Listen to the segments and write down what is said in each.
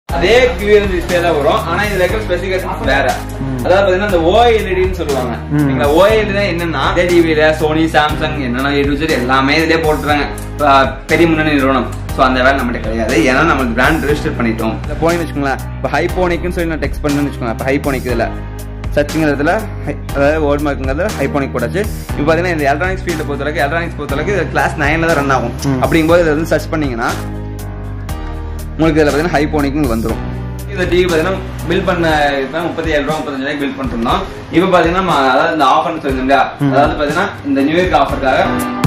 அதே QLED display தான் வரும் ஆனா இதுல இருக்கிற ஸ்பெசிபிகேஷன் வேற அதாவது பாத்தீங்கன்னா இந்த ஓஎல்இடின்னு சொல்லுவாங்க நீங்க ஓஎல்இடி தான் என்னன்னா இதே டிவில சோனி சாம்சங் என்னென்ன ஏ எல்லாமே இதுலயே போட்டுறாங்க பெரிய முன்னணி நிறுவனம் ஸோ அந்த வேலை நம்மகிட்ட கிடையாது ஏன்னா நம்ம பிராண்ட் ரெஜிஸ்டர் பண்ணிட்டோம் இந்த போனின்னு வச்சுக்கோங்களேன் இப்போ ஹைபோனிக்னு சொல்லி நான் டெக்ஸ்ட் பண்ணேன்னு வச்சுக்கோங்க இப்போ ஹைபோனிக் இதில் சர்ச்சுங்கிறதுல அதாவது வேர்ட் மார்க்குங்கிறதுல ஹைபோனிக் போட்டாச்சு இப்போ பார்த்தீங்கன்னா இந்த எலக்ட்ரானிக்ஸ் ஃபீல்டை பொறுத்தளவுக்கு எலக்ட்ரானிக்ஸ் பொறுத்தளவுக்கு இது கிளாஸ் நைனில் தான் ரன் ஆகும் அப்படிங்கும்போது இதை வந்து சர்ச் பண்ணீங்கன்னா உங்களுக்கு இதில் பார்த்தீங்கன்னா ஹைபோனிக் வந்துடும் இந்த டிவி பார்த்தீங்கன்னா பில் பண்ண இதுதான் முப்பத்தி ஏழு ரூபா முப்பத்தஞ்சு ரூபாய்க்கு பில் பண்ணிருந்தோம் இப்போ பார்த்தீங்கன்னா நம்ம அதாவது இந்த ஆஃபர்னு சொல்லியிருந்தோம் இல்லையா அதாவது பார்த்தீங்கன்னா இந்த நியூ இயர்க்கு ஆஃபருக்காக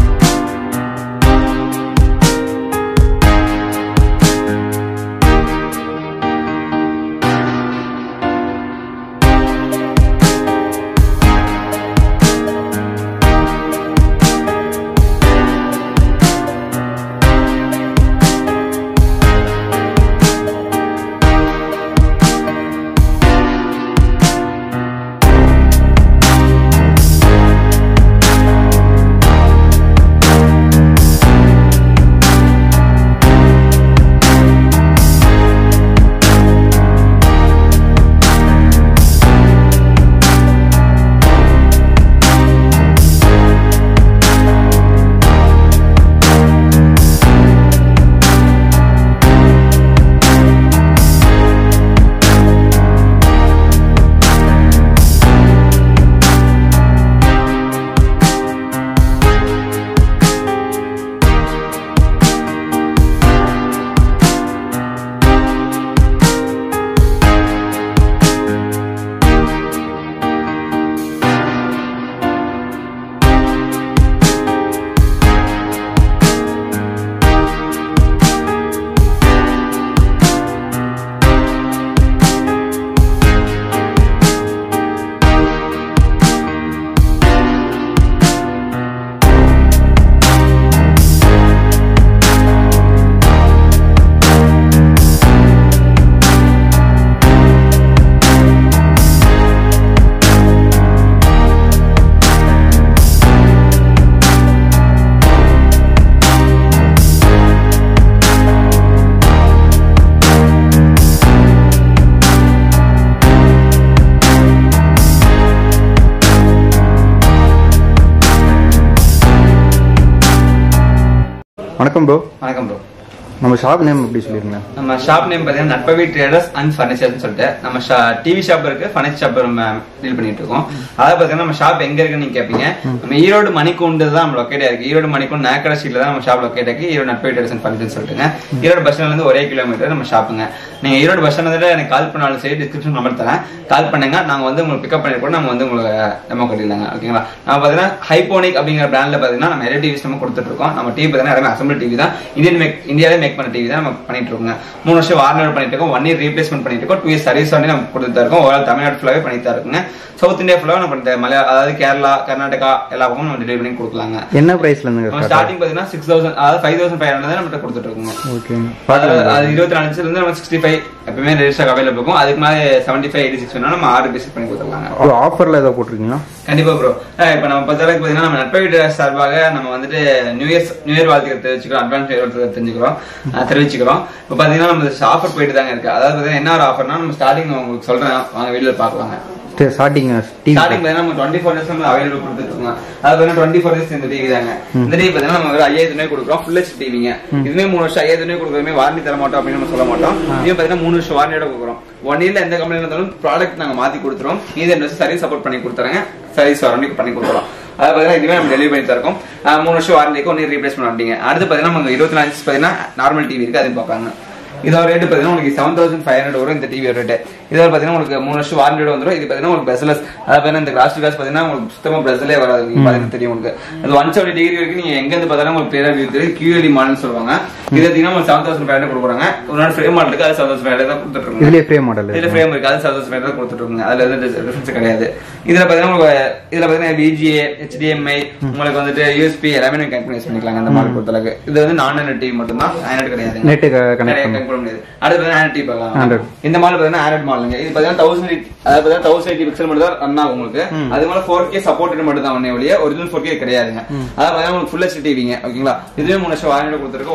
வணக்கம் ப்ரோ வணக்கம் ப்ரோ நம்ம ஷாப் நேம் எப்படி சொல்லிருங்க நம்ம ஷாப் நேம் பார்த்தீங்கன்னா நட்பவி ட்ரேடர்ஸ் அண்ட் ஃபர்னிச்சர்னு சொல்லிட்டு நம்ம டிவி ஷாப் இருக்கு ஃபர்னிச்சர் ஷாப் நம்ம டீல் பண்ணிட்டு இருக்கோம் அதாவது பார்த்தீங்கன்னா நம்ம ஷாப் எங்க இருக்குன்னு நீங்க கேட்பீங்க நம்ம ஈரோடு மணிக்கூண்டு தான் நம்ம லொக்கேட் இருக்கு ஈரோடு மணிக்கூண்டு நேக்கட ஸ்ட்ரீட்ல தான் நம்ம ஷாப் லொக்கேட் இருக்கு ஈரோடு நட்பவி ட்ரேடர்ஸ் அண்ட் ஃபர்னிச்சர் சொல்லிட்டுங்க ஈரோடு பஸ் ஸ்டாண்ட்ல இருந்து ஒரே கிலோமீட்டர் நம்ம ஷாப்புங்க நீங்க ஈரோடு பஸ் ஸ்டாண்ட்ல எனக்கு கால் பண்ணாலும் சரி டிஸ்கிரிப்ஷன் நம்பர் தரேன் கால் பண்ணுங்க நாங்க வந்து உங்களுக்கு பிக்கப் பண்ணி கூட நம்ம வந்து உங்களுக்கு டெமோ கட்டிடலாங்க ஓகேங்களா நம்ம பார்த்தீங்கன்னா ஹைபோனிக் அப்படிங்கிற பிராண்ட்ல பார்த்தீங்கன்னா நம்ம நிறைய டிவிஸ் நம்ம கொடுத்துட்டு இருக்கோம் நம்ம டிவி பார்த்தீங்கன்னா எல்லாமே அசம்பிள் டிவி தான் இந்தியன் மேக் இந்தியாவிலே மேக் பண்ண டிவி தான் நம்ம பண்ணிட்டு இருக்கோங்க மூணு வருஷம் வார்னர் பண்ணிட்டு இருக்கோம் ஒன் இயர் ரீப்ளேஸ்மெண்ட் பண்ணிட்டு இருக்கோம் டூ இயர் சர்வீஸ் வந்து நம்ம கொடுத்துட்டு தான் இருக்கோம் ஓவரால் தமிழ்நாடு ஃபுல்லாவே பண்ணிட்டு தான் இருக்குங்க சவுத் இந்தியா ஃபுல்லாக நம்ம இந்த மலையா அதாவது கேரளா கர்நாடகா எல்லா பக்கமும் நம்ம டெலிவரி பண்ணி கொடுக்கலாங்க என்ன பிரைஸ்ல இருந்துங்க நம்ம ஸ்டார்டிங் பார்த்தீங்கன்னா சிக்ஸ் தௌசண்ட் அதாவது ஃபைவ் தௌசண்ட் ஃபைவ் ஹண்ட்ரட் நம்ம கொடுத்துட்டு இருக்கோங்க ஓகே அதாவது அது இருபத்தி நாலு இன்ச்சில இருந்து நம்ம சிக்ஸ்டி ஃபைவ் எப்பவுமே ரெஜிஸ்டர் அவைலபிள் இருக்கும் அதுக்கு மேலே செவன்டி ஃபைவ் எயிட்டி சிக்ஸ் வேணா நம்ம ஆறு பேசிக் பண்ணி கொடுத்துருக்காங்க ப்ரோ ஆஃபர்ல ஏதோ போட்டிருக்கீங்களா கண்டிப்பா ப்ரோ இப்போ நம்ம பொறுத்தளவுக்கு பார்த்தீங்கன்னா நம்ம நட்பை வீட்டு சார்பாக நம்ம வந்துட்டு நியூ இயர் நியூ இயர் வாழ்த்துக்கள் தெரிவிச்சுக்கிறோம் அட்வான்ஸ் நியூ இயர் தெரிஞ்சுக்கிறோம் அஹ் தெரிவிச்சுக்கிறோம் இப்போ பார்த்தீங்கன்னா நம்ம ஆஃபர் போயிட்டு தாங்க இருக்கு அதாவது பார்த்தீங்கன்னா என்ன ஒரு ஆஃபர்னா நம்ம ஸ்டார்டிங் உங்களுக்கு சொல்றேன் வாங்க வீடியோ பார்க்கலாங்க சரி ஸ்டார்டிங் டிவி ஸ்டார்டிங் பார்த்தீங்கன்னா நம்ம டுவெண்ட்டி ஃபோர் டேஸ் நம்ம அவைலபிள் கொடுத்துட்டு இருக்கோம் அது பார்த்தீங்கன்னா டுவெண்ட்டி ஃபோர் டேஸ் இந்த டிவி தாங்க இந்த டிவி பார்த்தீங்கன்னா நம்ம ஒரு ஐயாயிரத்து ரூபாய் கொடுக்குறோம் ஃபுல் ஹெச் டிவிங்க இதுமே மூணு வருஷம் ஐயாயிரத்து ரூபாய் கொடுக்குறதுமே வாரண்டி தர மாட்டோம் அப்படின்னு நம்ம சொல்ல மாட்டோம் இதுவே பார்த்தீங்கன்னா மூணு வருஷம் வாரண்டியோட கொடுக்குறோம் ஒன் இயர்ல எந்த கம்பெனில இருந்தாலும் ப்ராடக்ட் நாங்க மாத்தி கொடுத்துறோம் மீதி ரெண்டு வருஷம் சர்வீஸ் சப்போர்ட் பண்ணி கொடுத்துறாங்க சர்வீஸ் வாரண்டி பண்ணி கொடுத்துறோம் அது பார்த்தீங்கன்னா இதுவே நம்ம டெலிவரி பண்ணி தரோம் மூணு வருஷம் வாரண்டிக்கு ஒன் இயர் ரீப்ளேஸ்மெண்ட் வண்டிங்க அடுத்து பார்த்தீங்கன்னா நமக்கு இருபத்தி நாலு பார்த்தீங்கன்னா நார்மல் டிவி இருக்கு அதையும் பார்ப்பாங்க இதோட ரேட் பார்த்தீங்கன்னா உங்களுக்கு செவன் தௌசண்ட் ஃபைவ் ஹண்ட்ரட் வரும் இந்த டிவி ரேட் இதோட பார்த்தீங்கன்னா உங்களுக்கு மூணு வருஷம் வாரண்டியோட வந்துடும் இது பார்த்தீங்கன்னா உங்களுக்கு பெஸ்லஸ் அதாவது பார்த்தீங்கன்னா இந்த கிளாஸ் கிளாஸ் பார்த்தீங்கன்னா உங்களுக்கு சுத்தமா பிரஸ்லே வராது நீங்க பார்த்தீங்கன்னா தெரியும் உங்களுக்கு அது ஒன் செவன்டி டிகிரி வரைக்கும் நீங்க எங்க இருந்து பார்த்தாலும் உங்களுக்கு கிளியரா வியூ தெரியும் கியூஎலி மாடல் சொல்லுவாங்க இது பார்த்தீங்கன்னா உங்களுக்கு செவன் தௌசண்ட் ஃபைவ் ஹண்ட்ரட் கொடுக்குறாங்க ஒரு ஃப்ரேம் மாடல் இருக்கு அது செவன் தௌசண்ட் ஃபைவ் ஹண்ட்ரட் தான் கொடுத்துட்டு இருக்காங்க இதுலயே ஃப்ரேம் மாடல் இதுல ஃப்ரேம் இருக்கு அது செவன் தௌசண்ட் ஃபைவ் தான் கொடுத்துட்டு இருக்காங்க அதுல எதுவும் டிஃபரன்ஸ் கிடையாது இதுல பார்த்தீங்கன்னா உங்களுக்கு இதுல பார்த்தீங்கன்னா பிஜிஏ ஹெச்டிஎம்ஐ உங்களுக்கு வந்துட்டு யூஎஸ்பி எல்லாமே நீங்க கனெக்ட் பண்ணிக்கலாம் அந்த மாடல் பொறுத்தளவுக்கு இது வந்து நான் டிவி மட்டும் தான் ஆண்ட்ராய்டு கிடையாது நெட்டு கனெக்ட் நிறைய பண்ண connect பண்ண முடியாது. அடுத்து பார்த்தீங்கன்னா Android TV பார்க்கலாம். Android. இந்த மாடல் பார்த்தீங்கன்னா Android மாடலுங்க. இது பார்த்தீங்கன்னா 1080 அதாவது பார்த்தீங்கன்னா 1080 pixel மட்டும் தான் run ஆகும் உங்களுக்கு. அது மேல 4K supported மட்டும் தான் ஒழிய, original 4K கிடையாதுங்க. அதாவது பார்த்தீங்கன்னா உங்களுக்கு full HD TV ங்க, ஓகேங்களா? இதுவே மூணு வருஷம் warranty கொடுத்திருக்கோம். one year replacement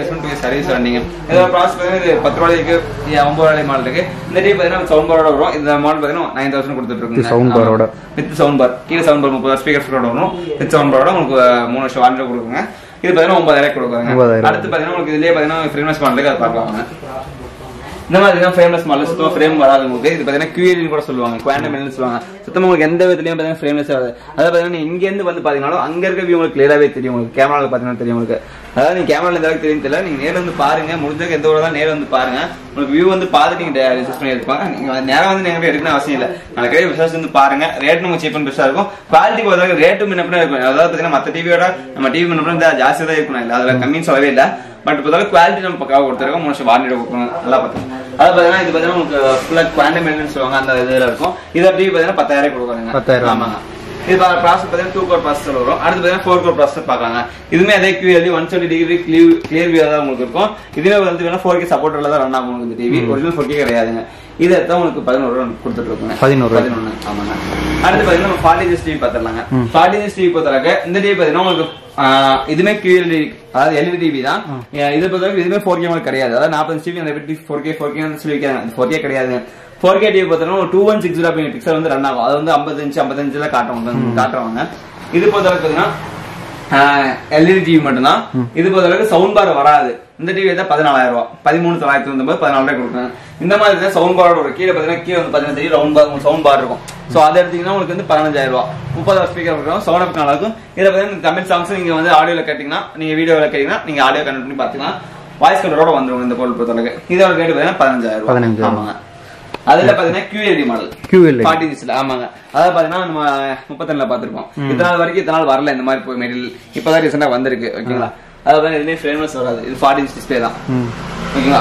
replacement two service running இதோட ப்ராசஸ் பார்த்தீங்கன்னா இது பத்து ரூபாய்க்கு ஒன்பது ரூபாய் மாடல் இருக்கு இந்த டிவி பார்த்தீங்கன்னா சவுண்ட் பாரோட வரும் இந்த மாடல் பார்த்தீங்கன்னா நைன் தௌசண்ட் கொடுத்துட்டு With sound bar ஓட. வித் சவுண்ட் பார் கீழே சவுண்ட் பார் முப்பது ஸ்பீக்கர் வரும் வித் சவுண்ட் பாரோட உங்களுக்கு மூணு வருஷம் வாரண்டி கொடுக்குங்க இது பார்த்தீங்கன்னா ஒன்பதாயிரம் கொடுக்குறாங்க ஒன்பதாயிரம். அடுத்து பார்த்தீங்கன்னா உங்களுக்கு இதுலயே பார்த்தீங்கன்னா ஃப்ரேம்லெஸ் மாடலுக்கு அதை பார்க்கலாம் இந்த மாதிரி தான் ஃப்ரேம்லெஸ் மாடல் சுத்தமா ஃப்ரேம் வராது உங்களுக்கு இது பார்த்தீங்கன்னா QLED கூட சொல்லுவாங்க குவாண்டம் மெல்னு சொல்லுவாங்க சுத்தமா உங்களுக்கு எந்த விதத்துலயும் பார்த்தீங்கன்னா ஃப்ரேம்லெஸ் வராது அதாவது பார்த்தீங்கன்னா நீங்க இங்க இருந்து வந்து பாத்தீங்கன்னாலும் அங்க இருக்க வியூ உங்களுக்கு கிளியராவே தெரியும் உங்களுக்கு கேமரால பாத்தீங்கன்னா தெரியும் உங்களுக்கு அதாவது நீங்க கேமரால எந்த அளவுக்கு தெரியும் தெரியல நீங்க நேர்ல வந்து பாருங்க முடிஞ்சதுக்கு எந்த ஒரு தான் நேர்ல வந்து பாருங்க உங்களுக்கு வியூ வந்து பார்த்துட்டு நீங்க ரிசர்ச் பண்ணி எடுப்பாங்க நீங்க நேரம் வந்து நீங்க போய் எடுக்கணும் அவசியம் இல்ல நாளைக்கு போய் விசாரிச்சு வந்து பாருங்க ரேட் நம்ம சீப் அண்ட் பெஸ்டா இருக்கும் குவாலிட்டி பொறுத்தவரைக்கும் ரேட்டும் முன்ன இருக்கும் அதாவது பாத்தீங்கன்னா மத்த டிவியோட நம்ம டிவி முன்ன ஜாஸ்தி தான் இருக்கணும் இல்ல அதுல கம்மின்னு சொல்லவே இல்ல பட் பொறுத்தவரை குவாலிட்டி நம்ம பக்காவா கொடுத்துருக்கோம் மூணு வருஷம் வாரண்டி கொடுக்கணும் நல்லா பார்த்தோம் அது பாத்தீங்கன்னா இது பாத்தீங்கன்னா உங்களுக்கு ஃபுல்லா குவாண்டம் மெல்னு சொல்லுவாங்க அந்த இதுல இருக்கும் இதை டிவி பாத்தீங்கன்னா பத்தாயிரம் கொடுக்குறாங்க பத்தாயிரம். ஆமாங்க இது ப்ராசஸ் பார்த்தீங்கன்னா டூ கோர் ப்ராசஸர் வரும் அடுத்து பார்த்தீங்கன்னா ஃபோர் கோர் ப்ராசஸர் பார்க்கலாங்க இதுவுமே அதே QLED one seventy degree clear clear view தான் உங்களுக்கு இருக்கும் இதுவே வந்து வேணா ஃபோர் கே சப்போர்ட்டில் தான் ரன் ஆகும் உங்களுக்கு இந்த டிவி ஒரிஜினல் ஃபோர் கே கிடையாதுங்க இது எடுத்தா உங்களுக்கு பதினோரு ரூபா கொடுத்துட்டு இருக்கோங்க பதினோரு ரூபா. பதினொன்று ஆமாங்க அடுத்து பார்த்தீங்கன்னா நம்ம ஃபார்ட்டி இன்ச் டிவி பார்த்துடலாங்க ஃபார்ட்டி இன்ச் டிவி பொறுத்தவரைக்கு இந்த டிவி பார்த்தீங்கன்னா உங்களுக்கு ஆஹ், இதுமே QLED அதாவது எல்இடி டிவி தான் அஹ், இதை பொறுத்தவரைக்கும் இதுமே ஃபோர் கே கிடையாது அதாவது நாற்பது டிவி அந்த ஃபோர் கே ஃபோர் கே சொல்லி வைக்கிறாங்க ஃபோர் கே கிடையாதுங்க ஃபோர் கே டிவி பார்த்தீங்கன்னா ஒரு two one six zero pixel வந்து ரன் ஆகும் அது வந்து ஐம்பது இன்ச் ஐம்பத்தஞ்சுல காட்டுவாங்க காட்டுறவங்க இது பொறுத்தவரைக்கும் பார்த்தீங்கன்னா எல்இடி டிவி மட்டும்தான் இது பொறுத்தளவுக்கு சவுண்ட் பார் வராது இந்த டிவி தான் பதினாலாயிரம் ரூபாய் பதிமூணு தொள்ளாயிரத்தி ஒன்பது பதினாலாயிரம் கொடுக்குறாங்க இந்த மாதிரி தான் சவுண்ட் பாரோட ஒரு கீழே பார்த்தீங்கன்னா கீழே வந்து பார்த்தீங்கன்னா தெரியும் ரவுண்ட் பார் சவுண்ட் பார் இருக்கும் ஸோ அதை எடுத்தீங்கன்னா உங்களுக்கு வந்து பதினஞ்சாயிரம் ரூபாய் முப்பது ஸ்பீக்கர் இருக்கும் சவுண்ட் அப் நல்லா இருக்கும் இதில் பார்த்தீங்கன்னா தமிழ் சாங்ஸ் நீங்க வந்து ஆடியோல கேட்டீங்கன்னா நீங்க வீடியோவில் கேட்டீங்கன்னா நீங்க ஆடியோ கனெக்ட் பண்ணி பார்த்துக்கலாம் வாய்ஸ் கண்ட்ரோலோட வந்துரும் இந்த பொருள் பொறுத்தளவுக்கு இதோட ரேட் பார்த்தீங்கன்னா பதினஞ்சாயிரம் ரூபாய் பதினஞ்சாயிரம். ஆமாங்க அதுல பாத்தீங்கன்னா QLED மாடல் QLED. ஃபார்ட்டி இன்ச்ல ஆமாங்க அதாவது பாத்தீங்கன்னா நம்ம முப்பத்தி பாத்திருப்போம் இத்தனை நாள் வரைக்கும் இத்தனை நாள் வரல இந்த மாதிரி போய் மெட்டீரியல் இப்பதான் ரீசெண்டா வந்திருக்கு ஓகேங்களா அதாவது எதுவுமே ஃப்ரேம்லெஸ் வராது இது ஃபார்ட்டி இன்ச் டிஸ்பிளே தான் ம் ஓகேங்களா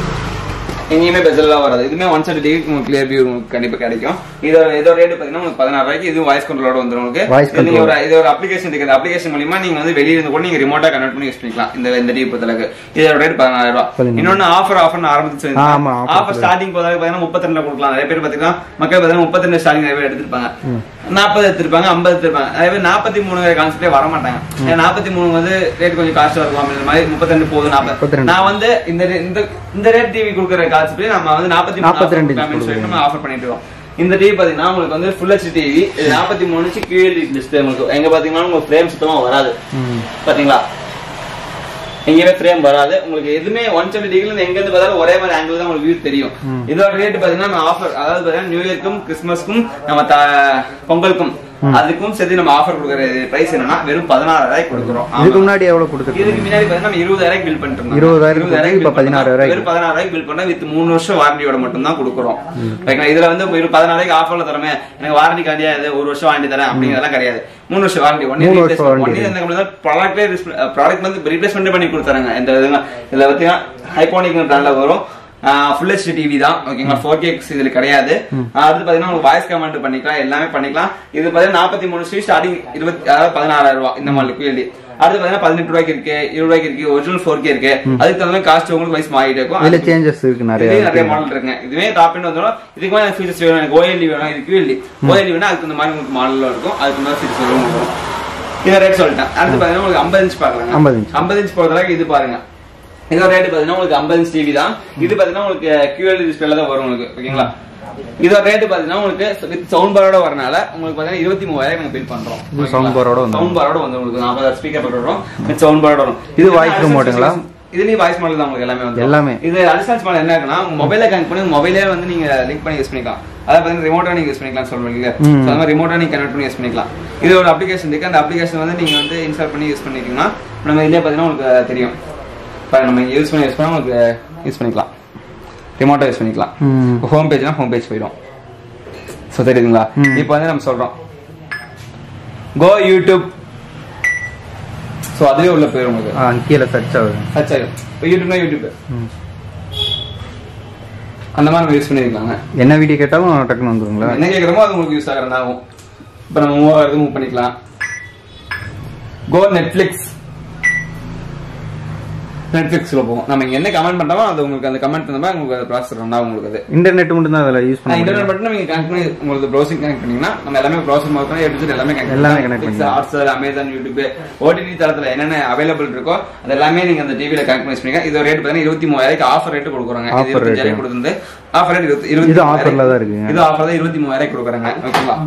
எங்கேயுமே பெசல்லாம் வராது இதுமே ஒன் செவன்டி டிகிரி உங்களுக்கு கிளியர் வியூ உங்களுக்கு கண்டிப்பா கிடைக்கும் இதோட இதோட ரேட் பாத்தீங்கன்னா உங்களுக்கு பதினாறு ரூபாய்க்கு இது வாய்ஸ் கண்ட்ரோலோட வந்துரும் உங்களுக்கு Voice இது நீங்க control. ஒரு இது ஒரு அப்ளிகேஷன் இருக்கு அந்த அப்ளிகேஷன் மூலியமா நீங்க வந்து வெளிய இருந்து கூட நீங்க ரிமோட்டா கனெக்ட் பண்ணி யூஸ் பண்ணிக்கலாம் இந்த இந்த டிவி பொறுத்தளவுக்கு இதோட ரேட் பதினாயிரம் ரூபாய் பதினாயிரம். இன்னொன்னு ஆஃபர் ஆஃபர் ஆரம்பிச்சு ஆ, ஆமா, offer ஆஃபர் ஸ்டார்டிங் போதாக பாத்தீங்கன்னா முப்பத்தி ரெண்டுல கொடுக்கலாம் நிறைய பேர் பாத்தீங்கன்னா மக்கள் பாத்தீங்கன்னா முப்பத்தி ரெண்டு ஸ்டார்டிங் நிறைய பேர் எடுத்திருப்பாங்க நாற்பது எடுத்திருப்பாங்க ஐம்பது எடுத்திருப்பாங்க நிறைய பேர் நாற்பத்தி மூணு கான்செப்டே வர மாட்டாங்க ஏன்னா நாற்பத்தி மூணு வந்து ரேட் கொஞ்சம் காஸ்டா இருக்கும் அப்படின்ற மாதிரி முப்பத்தி ரெண்டு போதும் நாற்பது 42. நான் வந்து இந்த ரே- இந்த இந்த ரேட் டிவி கொடுக்குற கான்செப்ட் நம்ம வந்து நாற்பத்தி 42 மூணு சொல்லி நம்ம ஆஃபர் பண்ணிட்டு இருக்கோம் இந்த டிவி பாத்தீங்கன்னா உங்களுக்கு வந்து ஃபுல் ஹெச் டிவி நாற்பத்தி மூணு இன்ச்சு QLED டிஸ்பிளே உங்களுக்கு எங்க பாத்தீங்கன்னா உங்களுக்கு ஃப்ரேம் சுத்தமா வராது ம் பாத்தீங்களா எங்கேயுமே ஃப்ரேம் வராது உங்களுக்கு எதுவுமே ஒன் செவன்டி டிகிரில எங்க இருந்து பார்த்தாலும் ஒரே மாதிரி ஆங்கிள் தான் உங்களுக்கு வியூ தெரியும் இதோட ரேட் பாத்தீங்கன்னா நம்ம ஆஃபர் அதாவது பாத்தீங்கன்னா நியூ இயர்க்கும் கிறிஸ்மஸ்க்கும் நம்ம த- பொங்கலுக்கும் அதுக்கும் சேர்த்து நம்ம ஆஃபர் கொடுக்குற பிரைஸ் என்னன்னா வெறும் பதினாறாயிரம் கொடுக்குறோம் ஆமா. இதுக்கு முன்னாடி எவ்வளவு கொடுத்துருக்கீங்க இதுக்கு முன்னாடி பாத்தீங்கன்னா நம்ம இருபதாயிரம் பில் பண்ணிட்டு இருந்தோம். இருபதாயிரம் இருபதாயிரம் இப்ப bill பண்ணோம். பதினாறாயிரம். வெறும் பதினாறாயிரம் பில் பண்ணா வித் மூணு வருஷம் வாரண்டியோட மட்டும் தான் கொடுக்குறோம் ஓகேங்களா இதுல வந்து ஒரு பதினாறாயிரம் ஆஃபர்ல தரமே எனக்கு வாரண்டி கிடையாது ஒரு வருஷம் வாரண்டி தரேன் அப்படிங்கறதெல்லாம் கிடையாது மூணு வருஷம் வாரண்டி ஒன் மூணு வருஷம் warranty. இந்த கம்பெனி தான் ப்ராடக்ட்லேயே ப்ராடக்ட் வந்து ரீப்ளேஸ்மெண்ட் பண்ணி கொடுத்தாங்க இந்த இதுங்க இதுல பாத்தீங்கன்னா ஹைபோனிக் பிராண்ட்ல வரும் ஃபுல் ஹெச்டி டிவி தான் ஓகேங்களா ஃபோர் கேக்ஸ் இதுல கிடையாது ஆஹ் அடுத்து பாத்தீங்கன்னா உங்களுக்கு வாய்ஸ் கமெண்ட் பண்ணிக்கலாம் எல்லாமே பண்ணிக்கலாம் இது பாத்தீங்கன்னா நாற்பத்தி மூணு ஸ்ரீ ஸ்டார்டிங் இருபத்தி அதாவது பதினாறாயிரம் ரூபாய் இந்த மாதிரி QLED அடுத்து பாத்தீங்கன்னா பதினெட்டு ரூபாய்க்கு இருக்கு இருபது ரூபாய்க்கு இருக்கு ஒரிஜினல் ஃபோர் கே இருக்கு அதுக்கு தகுந்த காஸ்ட் உங்களுக்கு வைஸ் மாறிட்டே இருக்கும் இதுல சேஞ்சஸ் இருக்கு நிறைய இதுலயும் நிறைய மாடல் இருக்குங்க இதுவே டாப் எண்ட் வந்துடும் இதுக்கு மேல ஃபீச்சர்ஸ் வேணும் எனக்கு ஓஎல்டி வேணும் இது QLED ஓஎல்டி வேணும் அதுக்கு இந்த மாதிரி உங்களுக்கு மாடல் இருக்கும் அதுக்கு மேல ஃபீச்சர்ஸ் வரும் வரும் இதை ரேட் சொல்லிட்டேன் அடுத்து பாத்தீங்கன்னா உங்களுக்கு ஐம்பது இன்ச் பாக்கலாம் 50 inch. ஐம்பது இன்ச் பொறுத்தளவுக்கு இது பாருங்க இதோட ரேட் பாத்தீங்கன்னா உங்களுக்கு ஐம்பது இன்ச் டிவி தான் இது பாத்தீங்கன்னா உங்களுக்கு QLED டிஸ்பிளேல தான் வரும் உங்களுக்கு ஓகேங்களா இதோட ரேட் பாத்தீங்கன்னா உங்களுக்கு வித் சவுண்ட் பாரோட வரனால உங்களுக்கு பாத்தீங்கன்னா இருபத்தி மூவாயிரம் நாங்க பில் பண்றோம் இது sound bar ஓட வந்துரும். சவுண்ட் பாரோட வந்து உங்களுக்கு நாற்பது ஸ்பீக்கர் போட்டு வரும் வித் சவுண்ட் பாரோட வரும் இது voice remote-ங்களா? இதுலயும் வாய்ஸ் மாடல் தான் உங்களுக்கு எல்லாமே வந்து எல்லாமே. இது அடிஷனல் மாடல் என்ன இருக்குன்னா உங்க மொபைல கனெக்ட் பண்ணி மொபைலே வந்து நீங்க லிங்க் பண்ணி யூஸ் பண்ணிக்கலாம் அதாவது பாத்தீங்கன்னா ரிமோட்டா நீங்க யூஸ் பண்ணிக்கலாம் சொல்றீங்க ம். So, அந்த மாதிரி ரிமோட்டா நீங்க கனெக்ட் பண்ணி யூஸ் பண்ணிக்கலாம் இது ஒரு அப்ளிகேஷன் இருக்கு அந்த அப்ளிகேஷன் வந்து நீங்க வந்து இன்ஸ்டால் பண்ணி யூஸ் பண்ணிட்டீங்கன்னா நம்ம இதுலயே பாத்தீங்கன்னா உங்களுக்கு தெரியும் இப்ப நம்ம யூஸ் பண்ணி யூஸ் பண்ணா உங்களுக்கு யூஸ் பண்ணிக்கலாம் ரிமோட்டா யூஸ் பண்ணிக்கலாம் ம் ஹோம் பேஜ்னா ஹோம் பேஜ் போயிடும் ஸோ தெரியுதுங்களா ம். இப்போ வந்து நம்ம சொல்றோம் கோ யூடியூப் ஸோ அதுவே உள்ள போயிடும் உங்களுக்கு ஆ, கீழே சர்ச் ஆகுது சர்ச் ஆயிடும் இப்போ யூடியூப்னா யூடியூப் ம். அந்த மாதிரி நம்ம யூஸ் பண்ணிருக்காங்க என்ன வீடியோ கேட்டாலும் டக்குன்னு வந்துருங்களா என்ன கேட்குறோமோ அது உங்களுக்கு யூஸ் ஆகிறதா ஆகும் இப்போ நம்ம மூவ் ஆகிறது மூவ் பண்ணிக்கலாம் கோ நெட்ஃப்ளிக்ஸ் நெட்ஃபிளிக்ஸ்ல போகும் நம்ம இங்க என்ன கமெண்ட் பண்றோமோ அது உங்களுக்கு அந்த கமெண்ட் தந்தா உங்களுக்கு அது ப்ராசஸ் ரன் ஆகும் உங்களுக்கு அது இன்டர்நெட் மட்டும் தான் அதில் யூஸ் பண்ண முடியும் இன்டர்நெட் மட்டும் நீங்க கனெக்ட் பண்ணி உங்களுக்கு ப்ரௌசிங் கனெக்ட் பண்ணீங்கன்னா நம்ம எல்லாமே ப்ரௌசர் முதல் எடுத்து எல்லாமே connect எல்லாமே பண்ணலாம். connect Netflix, Hotstar, Amazon, YouTube, OTT தளத்துல என்னென்ன அவைலபிள் இருக்கோ அது எல்லாமே நீங்க அந்த டிவில கனெக்ட் பண்ணி வச்சுக்கோங்க இது ரேட் பார்த்தீங்கன்னா இருபத்தி மூவாயிரம் ஆஃபர் ரேட் கொடுக்குறாங்க Offer rate. இருபத்தஞ்சாயிரம் கொடுக்குறது ஆஃபர் ரேட் இருபத்தி இருபத்தி இது மூவாயிரம். offer ல தான் இருக்குங்க. இது ஆஃபர் தான் இருபத்தி மூவாயிரம் கொடுக்குறாங்க ஓகேங்களா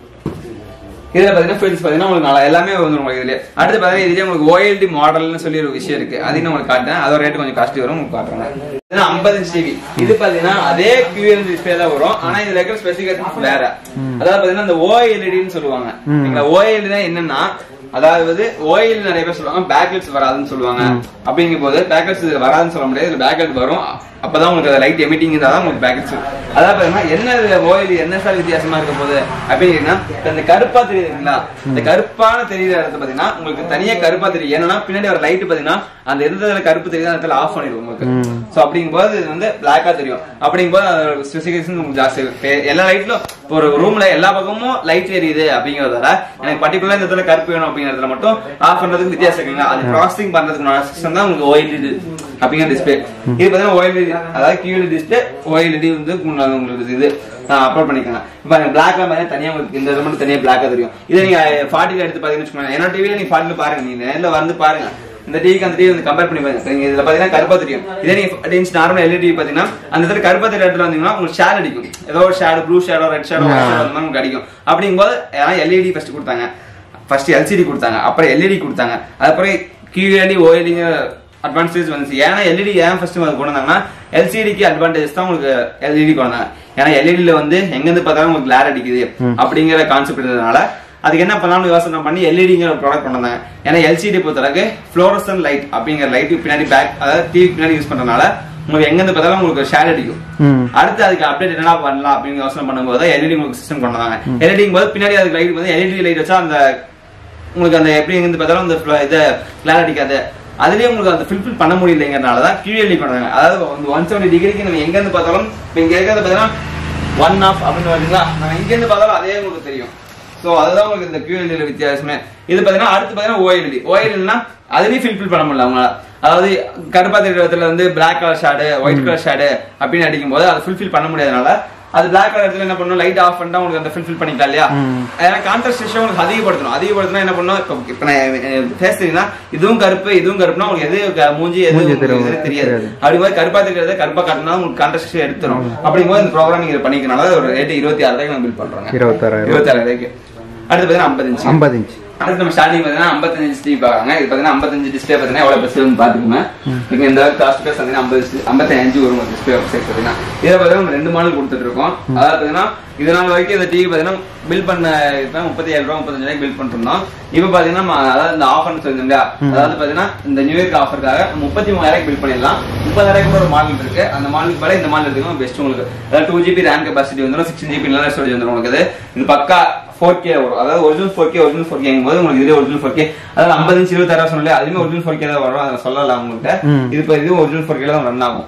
இதுல பாத்தீங்கன்னா ஃபீல்ஸ் பாத்தீங்கன்னா உங்களுக்கு நல்லா எல்லாமே வந்துரும் உங்களுக்கு இதுல அடுத்து பாத்தீங்கன்னா இதுலயே உங்களுக்கு ஓஎல்டி மாடல்னு சொல்லி ஒரு விஷயம் இருக்கு அதையும் நான் உங்களுக்கு காட்டுறேன் அதோட ரேட் கொஞ்சம் காஸ்ட்லி வரும் உங்களுக்கு காட்டுறேன் இது ஐம்பது டிவி இது பாத்தீங்கன்னா அதே QLED டிஸ்பிளே தான் வரும் ஆனா இதுல இருக்கிற ஸ்பெசிபிகேஷன் வேற அதாவது பாத்தீங்கன்னா இந்த ஓஎல்இடின்னு சொல்லுவாங்க நீங்களா ஓஎல்இடி என்னன்னா அதாவது ஓஎல் நிறைய பேர் சொல்லுவாங்க பேக்லைட்ஸ் வராதுன்னு சொல்லுவாங்க அப்படிங்கும் போது பேக்லைட்ஸ் வராதுன்னு சொல்ல முடியாது இதுல பேக்லைட் வரும் அப்பதான் உங்களுக்கு லைட் எமிட்டிங் தான் உங்களுக்கு பேக்கெட்ஸ் அதாவது பாத்தீங்கன்னா என்ன ஓயில் என்ன சார் வித்தியாசமா இருக்க போகுது அப்படின்னா இப்ப இந்த கருப்பா தெரியுதுங்களா இந்த கருப்பான தெரியுற இடத்துல பாத்தீங்கன்னா உங்களுக்கு தனியா கருப்பா தெரியும் ஏன்னா பின்னாடி ஒரு லைட் பாத்தீங்கன்னா அந்த எந்த இடத்துல கருப்பு தெரியுதோ அந்த இடத்துல ஆஃப் பண்ணிடும் உங்களுக்கு சோ அப்படிங்கும்போது இது வந்து பிளாக்கா தெரியும் அப்படிங்கும்போது அதோட ஸ்பெசிபிகேஷன் உங்களுக்கு ஜாஸ்தி இருக்கு. இப்ப எல்லா லைட்லும் இப்போ ஒரு ரூம்ல எல்லா பக்கமும் லைட் எரியுது அப்படிங்கறதால எனக்கு பர்டிகுலர் இந்த இடத்துல கருப்பு வேணும் அப்படிங்கறதுல மட்டும் ஆஃப் பண்றதுக்கு வித்தியாசம் இருக்குங்களா அது ப்ராசஸிங் பண்றதுக்கு சிஸ்டம் தான் உங்களுக்கு ஓஎல்இடி அப்படிங்கிற டிஸ்பிளே இது பாத்தீங்கன்னா ஓஎல்இடி அதாவது QLED டிஸ்பிளே ஓஎல்இடி வந்து உங்களுக்கு உங்களுக்கு இது அப்லோட் பண்ணிக்கோங்க இப்போ பிளாக்ல பார்த்தீங்கன்னா தனியா உங்களுக்கு இந்த இது மட்டும் தனியா பிளாக்கா தெரியும் இதை நீங்க ஃபார்ட்டில எடுத்து பாத்தீங்கன்னு வச்சுக்கோங்க என்னோட டிவில நீங்க ஃபார்ட்டில பாருங்க நீங்க நேர்ல வந்து பாருங்க இந்த டிவிக்கு அந்த டிவி வந்து கம்பேர் பண்ணி பாருங்க நீங்க இதுல பாத்தீங்கன்னா கருப்பா தெரியும் இதே நீங்க இன்ச் நார்மல் எல்இடி பாத்தீங்கன்னா அந்த இடத்துல கருப்பா தெரிய இடத்துல வந்தீங்கன்னா உங்களுக்கு ஷேட் அடிக்கும் ஏதோ ஒரு ஷேடு ப்ளூ ஷேடோ ரெட் ஷேடோ அந்த மாதிரி உங்களுக்கு அடிக்கும் அப்படிங்கும்போது ஏன்னா எல்இடி ஃபர்ஸ்ட் கொடுத்தாங்க ஃபர்ஸ்ட் எல்சிடி கொடுத்தாங்க அப்புறம் எல்இடி கொடுத்தாங்க அதுக்கப்புறம் QLED OLED அட்வான்டேஜ் வந்துச்சு ஏன்னா எல்இடி ஏன் ஃபர்ஸ்ட் கொண்டு வந்தாங்கன்னா எல்சிடிக்கு அட்வான்டேஜ் தான் உங்களுக்கு எல்இடி கொண்டு வந்தாங்க ஏன்னா எல்இடில வந்து எங்க இருந்து பார்த்தாலும் உங்களுக்கு கிளார் அடிக்குது அப்படிங்கிற கான்செப்ட் இருந்ததுனால அதுக்கு என்ன பண்ணலாம்னு யோசனை பண்ணி எல்இடிங்கிற ஒரு ப்ராடக்ட் கொண்டு வந்தாங்க ஏன்னா எல்சிடி பொறுத்தளவுக்கு ஃப்ளோரசன் லைட் அப்படிங்கிற லைட் பின்னாடி பேக் அதாவது டிவி பின்னாடி யூஸ் பண்றதுனால உங்களுக்கு எங்க இருந்து பார்த்தாலும் உங்களுக்கு ஷேர் அடிக்கும் ம் அடுத்து அதுக்கு அப்டேட் என்ன பண்ணலாம் அப்படின்னு யோசனை பண்ணும்போது எல்இடி உங்களுக்கு சிஸ்டம் கொண்டு வந்தாங்க எல்இடிங் போது பின்னாடி அதுக்கு லைட் வந்து எல்இடி லைட் வச்சா அந்த உங்களுக்கு அந்த எப்படி இருந்து பார்த்தாலும் அந்த fl- இதை கிளார் அடிக்காது அதுலயே உங்களுக்கு அந்த ஃபில்ஃபில் பண்ண முடியலைங்கிறனால தான் QLED பண்ணாங்க அதாவது வந்து ஒன் செவன்டி டிகிரிக்கு நம்ம எங்க இருந்து பார்த்தாலும் இப்போ இங்க இருக்கிறது பார்த்தீங்கன்னா ஒன் ஆஃப் அப்படின்னு பார்த்தீங்களா நம்ம எங்க இருந்து பார்த்தாலும் அதே உங்களுக்கு தெரியும் சோ அதுதான் உங்களுக்கு இந்த QLED ல வித்தியாசமே இது பாத்தீங்கன்னா அடுத்து பாத்தீங்கன்னா OLED OLEDனா அதுலயும் ஃபில்ஃபில் பண்ண முடியல அவங்களால அதாவது கருப்பா தெரியுற இடத்துல வந்து black colour shade white colour shade அப்படின்னு அடிக்கும் போது அதை ஃபுல்ஃபில் பண்ண முடியாதனால அது பிளாக் கலர் இடத்துல என்ன பண்ணும் லைட் ஆஃப் பண்ணிட்டா உங்களுக்கு அந்த ஃபில்ஃபில் பண்ணிக்கலாம் இல்லையா ஏன்னா கான்ட்ராஸ்ட் ரேஷியோ உங்களுக்கு அதிகப்படுத்தணும் அதிகப்படுத்தினா என்ன பண்ணும் இப்போ இப்போ நான் ஃபேஸ் தெரியுதுன்னா இதுவும் கருப்பு இதுவும் கருப்புனா உங்களுக்கு எது க- மூஞ்சி எது மூஞ்சி உங்களுக்கு தெரியும். எதுன்னு தெரியாது தெரியாது. அப்படி போது கருப்பா தெரியாத கருப்பா காட்டினா உங்களுக்கு கான்ட்ராஸ்ட் ரேஷியோ எடுத்துரும் அப்படிங்கும்போது இந்த ப்ரோக்ராம் நீங்க பண்ணிக்கனால ஒரு ரேட் இருபத்தி ஆறு ரூபாய்க்கு நம்ம பில் பண்றோங்க இருபத்தாறாயிரம் இருபத்தாறு ரூபாய்க்கு அடுத்து பாத்தீங்கன்னா ஐம்பது இன்ச்சு ஐம்பது இன்ச் அடுத்து நம்ம ஸ்டார்டிங் பாத்தீங்கன்னா 55 இன்ச் டிவி பாக்காங்க இது பாத்தீங்கன்னா 55 டிஸ்பிளே பாத்தீங்கன்னா எவ்வளவு பெருசு பாத்துக்கோங்க இப்போ இந்த காஸ்ட் பேஸ் பாத்தீங்கன்னா 50 55 வரும் டிஸ்பிளே சைஸ் பாத்தீங்கன்னா இதை பாத்தீங்கன்னா நம்ம ரெண்டு மாடல் கொடுத்துட்டு இருக்கோம் அதாவது பாத்தீங்கன்னா இது நாள் வரைக்கும் இந்த டிவி பாத்தீங்கன்னா பில் பண்ண இதுதான் முப்பத்தி ஏழு ரூபா முப்பத்தஞ்சு ரூபாய்க்கு பில் பண்ணிருந்தோம் இப்போ பாத்தீங்கன்னா ம- அதாவது இந்த ஆஃபர்னு சொல்லிருந்தோம் இல்லையா அதாவது பாத்தீங்கன்னா இந்த நியூ இயர்க்கு ஆஃபருக்காக முப்பத்தி மூவாயிரம் பில் பண்ணிடலாம் முப்பதாயிரம் ஒரு மாடல் இருக்கு அந்த மாடலுக்கு மேல இந்த மாடல் எடுத்துக்கணும் பெஸ்ட் உங்களுக்கு அதாவது டூ ஜிபி ரேம் கெபாசிட்டி வந்துடும் சிக்ஸ் ஜிபி நல்லா ஸ்டோரேஜ் வந்துடும் உங்களுக்கு இது. இது பக்கா ஃபோர் கே வரும் அதாவது original four K original four கேங்கும் போது உங்களுக்கு இதுல ஒரிஜினல் ஃபோர் கே அதாவது ஐம்பது இன்ச் இருபத்தாயிரம் சொன்னாலே அதுவுமே ஒரிஜினல் ஃபோர் கே தான் வரும் அதை சொல்லலாம் உங்கள்கிட்ட ம். இது இப்போ இதுவும் ஒரிஜினல் ஃபோர் கேல தான் ரன் ஆகும்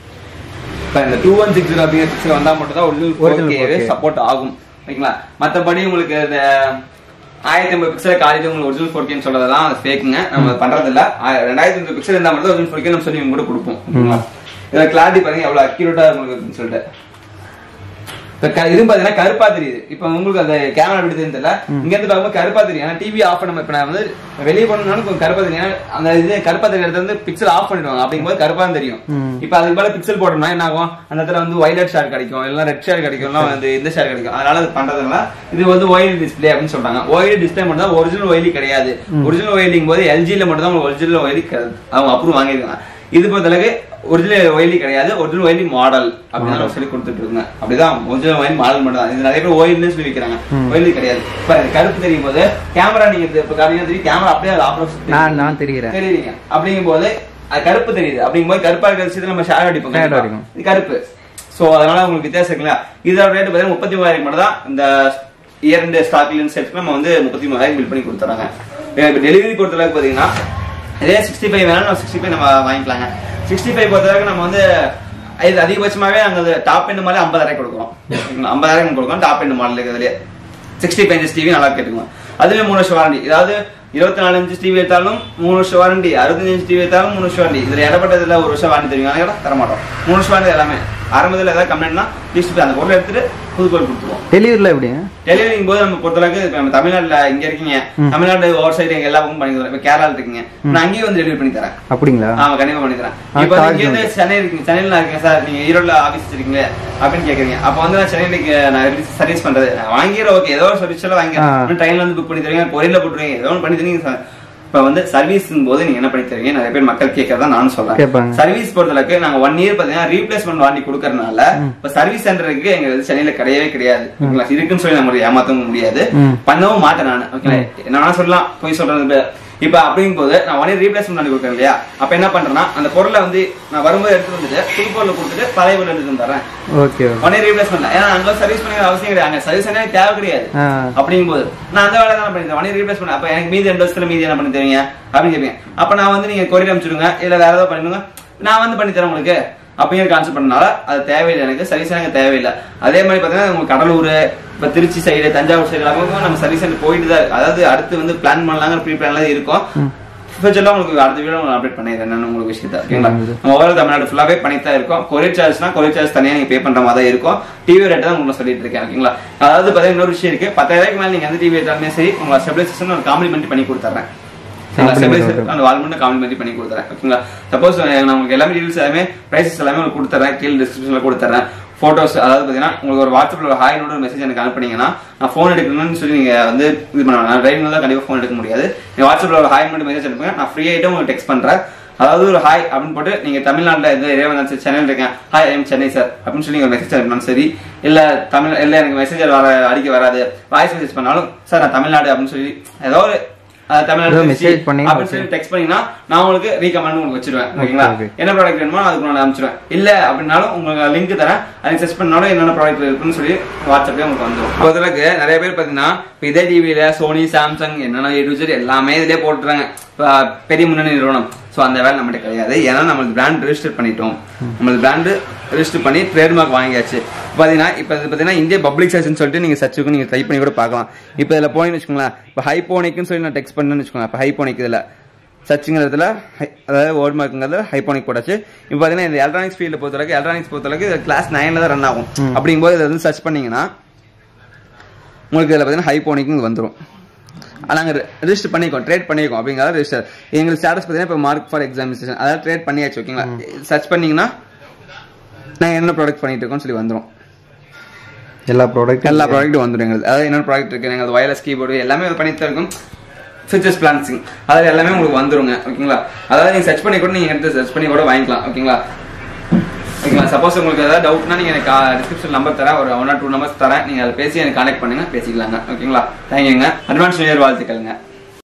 இப்போ இந்த டூ ஒன் சிக்ஸ் ஜீரோ அப்படிங்கிற சிக்ஸ்ல வந்தா மட்டும் தான் ஒரிஜினல் ஃபோர் Original கேவே 4K. சப்போர்ட் ஆகும் ஓகேங்களா மத்தபடி உங்களுக்கு இந்த ஆயிரத்தி ஐம்பது பிக்சல் காலையில உங்களுக்கு ஒரிஜினல் ஃபோர் கேன்னு சொல்றதெல்லாம் அது ஃபேக்குங்க நம்ம பண்றது இல்ல ஆ- ரெண்டாயிரத்தி ஐம்பது பிக்சல் இருந்தா மட்டும் ஒரிஜினல் ஃபோர் கே நம்ம சொல்லி இவங்க கூட கொடுப்போம் ஓகேங்களா இதுல கிளாரிட்டி பாருங்க எவ்வளவு அக்யூரேட்டா உங்களுக்கு இருக்குன்னு சொல்லிட்டு இப்ப க- இது பாத்தீங்கன்னா கருப்பா தெரியுது இப்ப உங்களுக்கு அந்த கேமரா எப்படி தெரியும் தெரியல இங்க இருந்து பார்க்கும்போது கருப்பா தெரியும் ஏன்னா டிவி ஆஃப் பண்ண இப்ப நான் வந்து வெளியே பண்ணாலும் கொஞ்சம் கருப்பா தெரியும் ஏன்னா அந்த இது கருப்பா தெரியும் இடத்துல வந்து பிக்சல் ஆஃப் பண்ணிடுவாங்க அப்படிங்கும்போது கருப்பா தான் தெரியும் இப்ப அதுக்கு மேல பிக்சல் போட்டோம்னா என்ன ஆகும் அந்த இடத்துல வந்து ஒயிலட் ஷேர் கிடைக்கும் இல்ல ரெட் ஷேர் கிடைக்கும் இல்ல வந்து இந்த ஷேர் கிடைக்கும் அதனால அது பண்றதுனால இது வந்து ஒயில் டிஸ்ப்ளே அப்படின்னு சொல்றாங்க ஒயில் டிஸ்ப்ளே மட்டும் தான் ஒரிஜினல் ஒயிலி கிடையாது ஒரிஜினல் ஒயிலிங் போது எல்ஜில மட்டும் தான் ஒரிஜினல் ஒயிலி அவங்க அப்ரூவ் வாங்கிருக்காங்க இது பொறுத்தளவுக்கு ஒரிஜினல் ஒயிலி கிடையாது ஒரிஜினல் ஒயிலி மாடல் அப்படின்னு நம்ம சொல்லி கொடுத்துட்டு இருக்காங்க அப்படிதான் ஒரிஜினல் ஒயில் மாடல் மட்டும் தான் இது நிறைய பேர் ஒயில்னு சொல்லி வைக்கிறாங்க ஒயிலி கிடையாது இப்ப இது கருப்பு தெரியும் போது கேமரா நீங்க இது இப்ப காலையில தெரியும் கேமரா அப்படியே அது ஆப்ரேஷன் நான் நான் தெரிகிறேன் தெரியுறீங்க அப்படிங்கும் போது அது கருப்பு தெரியுது அப்படிங்கும் போது கருப்பா இருக்கிற விஷயத்துல நம்ம ஷேர் அடிப்போம் Shadow கண்டிப்பா. அடிக்கும். இது கருப்பு சோ அதனால உங்களுக்கு வித்தியாசம் இருக்குல்ல இதோட ரேட் பாத்தீங்கன்னா முப்பத்தி மூவாயிரம் மட்டும் தான் இந்த இரண்டு ஸ்டாக்ல செட்ஸ்க்கு நம்ம வந்து முப்பத்தி மூவாயிரம் பில் பண்ணி கொடுத்துறாங்க இப்போ டெலிவரி பொறுத்தளவுக்கு பாத்தீங்கன்னா இதே சிக்ஸ்டி ஃபைவ் வேணாலும் சிக்ஸ்டி ஃபைவ் நம்ம வாங்கிக்கலாங்க சிக்ஸ்டி ஃபைவ் பொறுத்தளவுக்கு நம்ம வந்து இது அதிகபட்சமாவே நாங்க டாப் எண்ட் மாதிரி ஐம்பதாயிரம் கொடுக்குறோம் ஐம்பதாயிரம் கொடுக்குறோம் டாப் எண்ட் மாடல் இருக்கிறதுலே சிக்ஸ்டி ஃபைவ் டிவி நல்லா கேட்டுக்கலாம் அதுலயும் மூணு வருஷம் வாரண்டி அதாவது இருபத்தி நாலு இன்ச்சு டிவி எடுத்தாலும் மூணு வருஷம் வாரண்டி அறுபத்தஞ்சு இன்ச்சு டிவி எடுத்தாலும் மூணு வருஷம் வாரண்டி இதுல இடப்பட்டதுல ஒரு வருஷம் வாரண்டி தருவீங்க ஆனால் தர மாட்டோம் மூணு வருஷம் வாரண்டி எல்லாமே ஆரம்பத்தில் ஏதாவது கம்ப்ளைண்ட்னா லிஸ்ட் அந்த பொருளை எடுத்துட்டு புது பொருள் கொடுத்துருவோம் டெலிவரியில் எப்படிங்க டெலிவரிங் போது நம்ம பொறுத்தளவுக்கு இப்ப நம்ம தமிழ்நாட்டுல இங்க இருக்கீங்க தமிழ்நாடு ஓவர் சைடு எங்க எல்லா பக்கமும் பண்ணி தரோம் இப்ப கேரளால இருக்கீங்க நான் அங்கேயே வந்து டெலிவரி பண்ணி தரேன் அப்படிங்களா ஆமா கண்டிப்பா பண்ணி தரேன் ஆ, இப்போ charge இங்க இருந்து சென்னை இருக்கீங்க சென்னையில நான் இருக்கேன் சார் நீங்க ஈரோட்ல ஆபீஸ் வச்சிருக்கீங்களே அப்படின்னு கேக்குறீங்க அப்ப வந்து நான் சென்னையில நான் எப்படி சர்வீஸ் பண்றது நான் வாங்கிடுறேன் ஓகே ஏதோ ஒரு சர்வீஸ் வாங்கி ஆ. ட்ரெயின்ல வந்து புக் பண்ணி தருவீங்க கொரியர்ல போட்டுருவீங்க ஏதோ ஒன்று பண்ணி தருவீங்க சார் இப்ப வந்து சர்வீஸ் போது நீங்க என்ன பண்ணி தருவீங்க நிறைய பேர் மக்கள் கேட்கறதா நானும் சொல்றேன் கேட்பாங்க. சர்வீஸ் பொறுத்தளவுக்கு நாங்க ஒன் இயர் பாத்தீங்கன்னா ரீப்ளேஸ்மெண்ட் வாங்கி கொடுக்கறதுனால இப்ப சர்வீஸ் சென்டருக்கு எங்க வந்து சென்னையில கிடையவே கிடையாது ஓகேங்களா இருக்குன்னு சொல்லி நம்ம ஏமாத்தவும் முடியாது ம். பண்ணவும் மாட்டேன் நான் ஓகேங்களா என்ன வேணா சொல்லலாம் போய் சொல்றது இப்ப அப்படிங்கும் போது நான் ஒன் இயர் ரீப்ளேஸ்மெண்ட் பண்ணி கொடுக்குறேன் இல்லையா அப்ப என்ன பண்றேன்னா அந்த பொருளை வந்து நான் வரும்போது எடுத்து வந்துட்டு புது பொருளை கொடுத்துட்டு பழைய பொருள் எடுத்து தரேன் okay okay one year replacement ஏன்னா அங்க சர்வீஸ் பண்ணி அவசியம் கிடையாது அங்க சர்வீஸ் என்ன தேவை கிடையாது ஆ அப்படிங்கும் போது நான் அந்த வேலை தான் பண்ணி ஒன் இயர் ரீப்ளேஸ் பண்ண அப்ப எனக்கு மீதி ரெண்டு வருஷத்துல மீதி என்ன பண்ணி தருவீங்க அப்படின்னு கேட்பீங்க அப்ப நான் வந்து நீங்க கொரியர் அனுப்பிச்சிடுங்க இல்ல வேற ஏதாவது பண்ணிடுங்க நான் வந்து பண்ணி தரேன் உங்களுக்கு அப்படிங்கிற கான்செப்ட் பண்ணனால அது தேவையில்லை எனக்கு சர்வீஸ் எனக்கு தேவையில்லை அதே மாதிரி பாத்தீங்கன்னா உங்களுக்கு கடலூர் இப்ப திருச்சி சைடு தஞ்சாவூர் சைடு எல்லாமே நம்ம சர்வீஸ் சென்டர் போயிட்டு தான் இருக்கு. அதாவது அடுத்து வந்து பிளான் பண்ணலாங்கிற ப்ரீ பிளான்லாம் இருக்கும் ஃபியூச்சர்ல உங்களுக்கு அடுத்த வீடியோ உங்களுக்கு அப்டேட் பண்ணிடுறேன் நான் உங்களுக்கு விஷயத்த ஓகேங்களா நம்ம ஓவரால் தமிழ்நாடு ஃபுல்லாவே பண்ணி தான் இருக்கோம் கொரியர் சார்ஜ்னா கொரியர் சார்ஜ் தனியா நீங்க பே பண்ற மாதிரி தான் இருக்கும் டிவி ரேட் தான் உங்களுக்கு சொல்லிட்டு இருக்கேன் ஓகேங்களா அதாவது பாத்தீங்கன்னா இன்னொரு விஷயம் இருக்கு பத்தாயிரம் மேல நீங்க எந்த டிவி எடுத்தாலுமே சரி உங்க ஸ்டெபிலைசேஷன் ஒரு காம்ப்ளிமெண்ட் பண்ணி கொடுத்துறேன் Complimentary. அந்த வால் மட்டும் காம்ப்ளிமெண்ட் பண்ணி கொடுத்துறேன் ஓகேங்களா சப்போஸ் நான் உங்களுக்கு எல்லாமே டீடைல்ஸ் எல்லாமே பிரைசஸ் எல்லாமே உங்களுக்கு கொடுத்துறேன் கீழே டிஸ்கிரிப்ஷன்ல கொடுத்துறேன் போட்டோஸ் அதாவது பாத்தீங்கன்னா உங்களுக்கு ஒரு வாட்ஸ்அப்ல ஒரு ஹாய் நோட் மெசேஜ் எனக்கு அனுப்புனீங்கன்னா நான் ஃபோன் எடுக்கணும்னு சொல்லி நீங்க வந்து இது பண்ண வேணாம் டிரைவிங் தான் கண்டிப்பா ஃபோன் எடுக்க முடியாது நீங்க வாட்ஸ்அப்ல ஒரு ஹாய் மட்டும் மெசேஜ் அனுப்புங்க நான் ஃப்ரீ ஆயிட்டு உங்களுக்கு டெக்ஸ்ட் பண்றேன் அதாவது ஒரு ஹாய் அப்படின்னு போட்டு நீங்க தமிழ்நாட்டுல எந்த ஏரியா வந்தாலும் சரி சென்னையில் இருக்கேன் ஹாய் ஐம் சென்னை சார் அப்படின்னு சொல்லி ஒரு மெசேஜ் அனுப்பினாலும் சரி இல்ல தமிழ் இல்ல எனக்கு மெசேஜ் வர அடிக்க வராது வாய்ஸ் மெசேஜ் பண்ணாலும் சார் நான் தமிழ்நாடு அப்படின்னு சொல்லி ஏதோ ஒரு அஹ், தமிழ்நாடு ஏதோ திருச்சி message பண்ணீங்க, அப்படின்னு சொல்லி டெக்ஸ்ட் பண்ணீங்கன்னா நான் உங்களுக்கு ரீகமெண்ட் உங்களுக்கு வச்சிருவேன் ஓகேங்களா okay. என்ன ப்ராடக்ட் வேணுமோ அதுக்கு நான் அனுப்பிச்சிடுவேன் இல்ல அப்படின்னாலும் உங்களுக்கு லிங்க் தரேன் அதுக்கு சர்ச் பண்ணாலும் என்னென்ன ப்ராடக்ட் இருக்குன்னு சொல்லி வாட்ஸ்அப்லயே உங்களுக்கு வந்துடும் பொறுத்தளவுக்கு நிறைய பேர் பாத்தீங்கன்னா இப்ப இதே டிவில சோனி சாம்சங் என்னென்ன ஏ எல்லாமே இதுலயே போட்டுறாங்க இப்ப பெரிய முன்னணி நிறுவனம் சோ அந்த வேலை நம்மகிட்ட கிடையாது ஏன்னா நம்மளுக்கு பிராண்ட் ரெஜிஸ்டர் பண்ணிட்டோம் நம்மளுக்கு பிராண்ட் ரெஜிஸ்டர் பண்ணி ட்ரேட்மார்க் வாங்கியாச்சு பாத்தீங்கன்னா இப்ப இது பாத்தீங்கன்னா இந்திய பப்ளிக் சர்ச்னு சொல்லிட்டு நீங்க சர்ச்சுக்கு நீங்க ட்ரை பண்ணி கூட பார்க்கலாம் இப்ப இதுல போனீங்கன்னு வச்சுக்கோங்களேன் இப்ப ஹைபோனிக்னு சொல்லி நான் டெக்ஸ்ட் பண்ணேன்னு வச்சுக்கோங்க இப்ப ஹைபோனிக் இதுல சர்ச்சுங்கிறதுல அதாவது வேர்ட் மார்க்குங்கிறது ஹைபோனிக் போட்டாச்சு இப்போ பார்த்தீங்கன்னா இந்த எலக்ட்ரானிக்ஸ் ஃபீல்டு பொறுத்தளவுக்கு எலக்ட்ரானிக்ஸ் பொறுத்தளவுக்கு இது கிளாஸ் நைனில் தான் ரன் ஆகும் அப்படிங்கும்போது இதை வந்து சர்ச் பண்ணீங்கன்னா உங்களுக்கு இதில் பார்த்தீங்கன்னா ஹைபோனிக் வந்துடும் நாங்கள் ரெஜிஸ்டர் பண்ணிக்கோம் ட்ரேட் பண்ணிக்கோம் அப்படிங்கிறத ரெஜிஸ்டர் எங்களுக்கு ஸ்டேட்டஸ் பார்த்தீங்கன்னா இப்போ மார்க் ஃபார் எக்ஸாமினேஷன் அதாவது ட்ரேட் பண்ணியாச்சு ஓகேங்களா சர்ச் பண்ணீங்கன்னா நாங்கள் என்ன ப்ராடக்ட் பண்ணிட்டு இருக்கோம்னு சொல்லி வந்துடும் எல்லா ப்ராடக்ட் எல்லா ப்ராடக்ட்டும் வந்துடும் எங்களுக்கு அதாவது என்ன ப்ராடக்ட் இருக்கு எங்களுக்கு வயர்லெஸ் கீபோர்டு எல்லாமே அது பண்ணிட்டு தான் இருக்கும் ஃபியூச்சர்ஸ் பிளான்சிங் அதில் எல்லாமே உங்களுக்கு வந்துருங்க ஓகேங்களா அதாவது நீங்கள் சர்ச் பண்ணி கூட நீங்கள் எடுத்து சர்ச் பண்ணி கூட வாங்கிக்கலாம் ஓகேங்களா ஓகேங்களா சப்போஸ் உங்களுக்கு ஏதாவது டவுட்னா நீங்கள் எனக்கு டிஸ்கிரிப்ஷன் நம்பர் தரேன் ஒரு ஒன் ஆர் டூ நம்பர்ஸ் தரேன் நீங்கள் அதை பேசி எனக்கு கான்டாக்ட் பண்ணுங்க பேசிக்கலாங்க ஓகேங்களா தேங்க்யூங்க அட்வான்ஸ் நியூ இயர் வாழ்த்துக்கள்ங்க